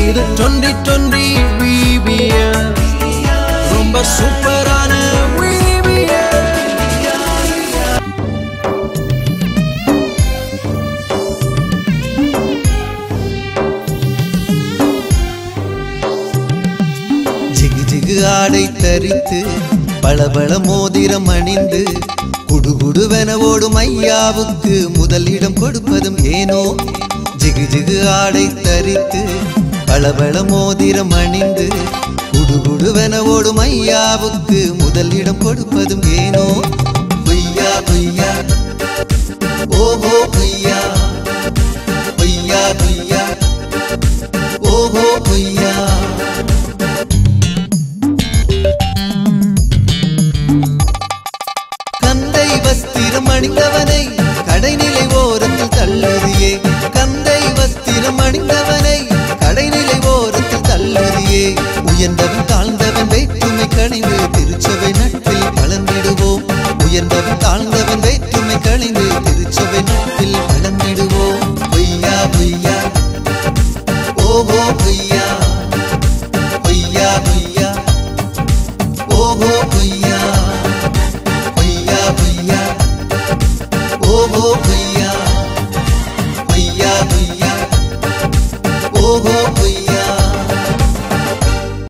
இது twenty twenty VBS ரொம்ப சூப்பரான விபிஎஸ் ஜிகு ஜிகு ஆடை தரித்து பளபள மோதிரம் அணிந்து குடுகுடுவென ஓடும் ஐயாவுக்கு முதலிடம் கொடுப்பதும் ஏனோ ஜிகு ஜிகு ஆடை தரித்து பளபள மோதிரம் அணிந்து குடுகுடுவென ஓடும் ஐயாவுக்கு முதலிடம் கொடுப்பதும் ஏனோ பொய்யா பொய்யா ஓஹோ பொய்யா பொய்யா பொய்யா ஓஹோ பொய்யா கந்தை வஸ்திரம் அணிந்தவனை கடைநிலை ஓரத்தில் தள்ளுறியே கந்தை வஸ்திரம் அணிந்தவனை கடைநிலை ஓரத்தில் தள்ளுறியே உயர்ந்தவன் தாழ்ந்தவன் வேற்றுமை கணிந்து திருச்சபை நட்பில் கலந்திடுவோம் உயர்ந்தவன் தாழ்ந்தவன் வேற்றுமை கணிந்து திருச்சபை நட்பில் கலந்திடுவோம் பொய்யா பொய்யா ஓஹோ பொய்யா பொய்யா பொய்யா ஓஹோ பொய்யா பொய்யா பொய்யா ஓஹோ பொய்யா பொய்யா பொய்யா